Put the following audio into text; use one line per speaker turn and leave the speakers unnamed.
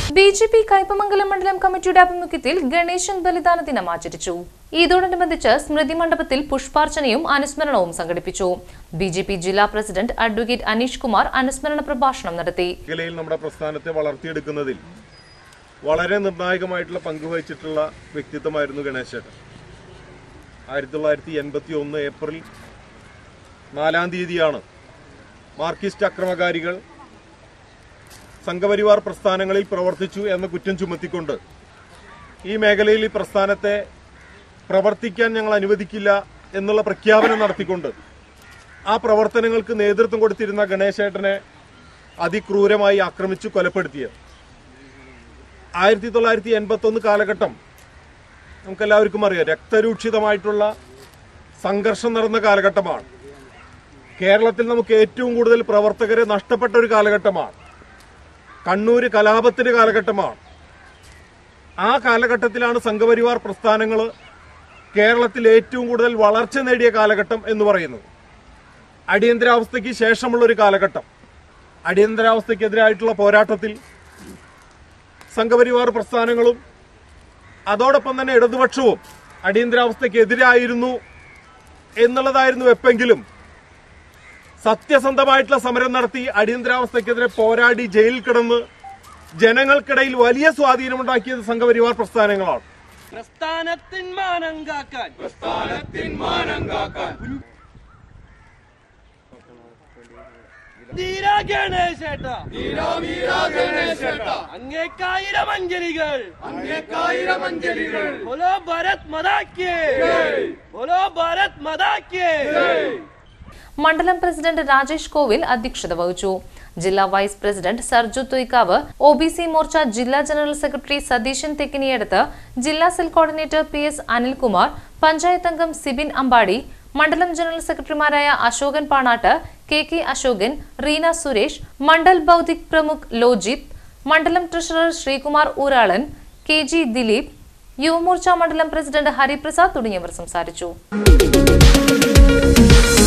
B J P Kaipamangalam മണ്ഡലം കമ്മിറ്റിയുടെ ആഭിമുഖ്യത്തിൽ ഗണേശൻ ബലിദാന ദിനം ആചരിച്ചു ഇതോടനുബന്ധിച്ച് സ്മൃതി മണ്ഡപത്തിൽ പുഷ്പാർച്ചനയും അനുസ്മരണവും സംഘടിപ്പിച്ചു ബി ജെ പി ജില്ലാ പ്രസിഡന്റ് അഡ്വക്കേറ്റ് അനീഷ് കുമാർ അനുസ്മരണ പ്രഭാഷണം നടത്തി
മേഖലയിൽ നമ്മുടെ പ്രസ്ഥാനത്തെ വളർത്തിയെടുക്കുന്നതിൽ വളരെ നിർണായകമായിട്ടുള്ള പങ്ക് വഹിച്ചിട്ടുള്ള വ്യക്തിത്വമായിരുന്നു ഗണേശേട്ടൻ ആയിരത്തി തൊള്ളായിരത്തി എൺപത്തി ഒന്ന് ഏപ്രിൽ നാലാം തീയതിയാണ് മാർക്സിസ്റ്റ് അക്രമകാരികൾ സംഘപരിവാർ പ്രസ്ഥാനങ്ങളിൽ പ്രവർത്തിച്ചു എന്ന കുറ്റം ചുമത്തിക്കൊണ്ട് ഈ മേഖലയിൽ ഈ പ്രസ്ഥാനത്തെ പ്രവർത്തിക്കാൻ ഞങ്ങൾ അനുവദിക്കില്ല എന്നുള്ള പ്രഖ്യാപനം നടത്തിക്കൊണ്ട് ആ പ്രവർത്തനങ്ങൾക്ക് നേതൃത്വം കൊടുത്തിരുന്ന ഗണേശേട്ടനെ അതിക്രൂരമായി ആക്രമിച്ചു കൊലപ്പെടുത്തിയത് ആയിരത്തി തൊള്ളായിരത്തി എൺപത്തി ഒന്ന് കാലഘട്ടം നമുക്കെല്ലാവർക്കും അറിയാം രക്തരൂക്ഷിതമായിട്ടുള്ള സംഘർഷം നടന്ന കാലഘട്ടമാണ് കേരളത്തിൽ നമുക്ക് ഏറ്റവും കൂടുതൽ പ്രവർത്തകരെ നഷ്ടപ്പെട്ട ഒരു കാലഘട്ടമാണ് കണ്ണൂര് കലാപത്തിന്റെ കാലഘട്ടമാണ് ആ കാലഘട്ടത്തിലാണ് സംഘപരിവാർ പ്രസ്ഥാനങ്ങൾ കേരളത്തിൽ ഏറ്റവും കൂടുതൽ വളർച്ച നേടിയ കാലഘട്ടം എന്ന് പറയുന്നത് അടിയന്തരാവസ്ഥയ്ക്ക് ശേഷമുള്ള ഒരു കാലഘട്ടം അടിയന്തരാവസ്ഥയ്ക്കെതിരായിട്ടുള്ള പോരാട്ടത്തിൽ സംഘപരിവാർ പ്രസ്ഥാനങ്ങളും അതോടൊപ്പം തന്നെ ഇടതുപക്ഷവും അടിയന്തരാവസ്ഥയ്ക്കെതിരായിരുന്നു എന്നുള്ളതായിരുന്നു എപ്പെങ്കിലും സത്യസന്ധമായിട്ടുള്ള സമരം നടത്തി അടിയന്തരാവസ്ഥയ്ക്കെതിരെ പോരാടി ജയിലിൽ കിടന്ന് ജനങ്ങൾക്കിടയിൽ വലിയ സ്വാധീനമുണ്ടാക്കിയത് സംഘപരിവാർ പ്രസ്ഥാനങ്ങളാണ്
പ്രസ്ഥാനത്തിൻ മാനം കാക്കാൻ പ്രസ്ഥാനത്തിൻ മാനം കാക്കാൻ ധീരാ ഗണേശേട്ട അങ്ങേക്കായിരം അഞ്ജലികൾ അങ്ങേക്കായിരം അഞ്ജലികൾ ബോലോ ഭാരത് മതാക്കേ ബോലോ ഭാരത് മതാക്കേ
മണ്ഡലം പ്രസിഡന്റ് രാജേഷ് കോവിൽ അധ്യക്ഷത വഹിച്ചു ജില്ലാ vice president Sarju Thoykkavu O B C Morcha ജില്ലാ ജനറൽ സെക്രട്ടറി സതീശൻ തെക്കിനിയടത്ത് ജില്ലാ cell coordinator P S Anilkumar panchayat അംഗം സിബിൻ അമ്പാടി മണ്ഡലം ജനറൽ സെക്രട്ടറിമാരായ അശോകൻ പാണാട്ട് കെ കെ അശോകൻ റീന സുരേഷ് മണ്ഡൽ ബൌദ്ധിക് പ്രമുഖ് ലോജിത് മണ്ഡലം treasurer Sreekumar Uralan K G Dileep Yuvamorcha മണ്ഡലം പ്രസിഡന്റ് ഹരിപ്രസാദ് തുടങ്ങിയവർ സംസാരിച്ചു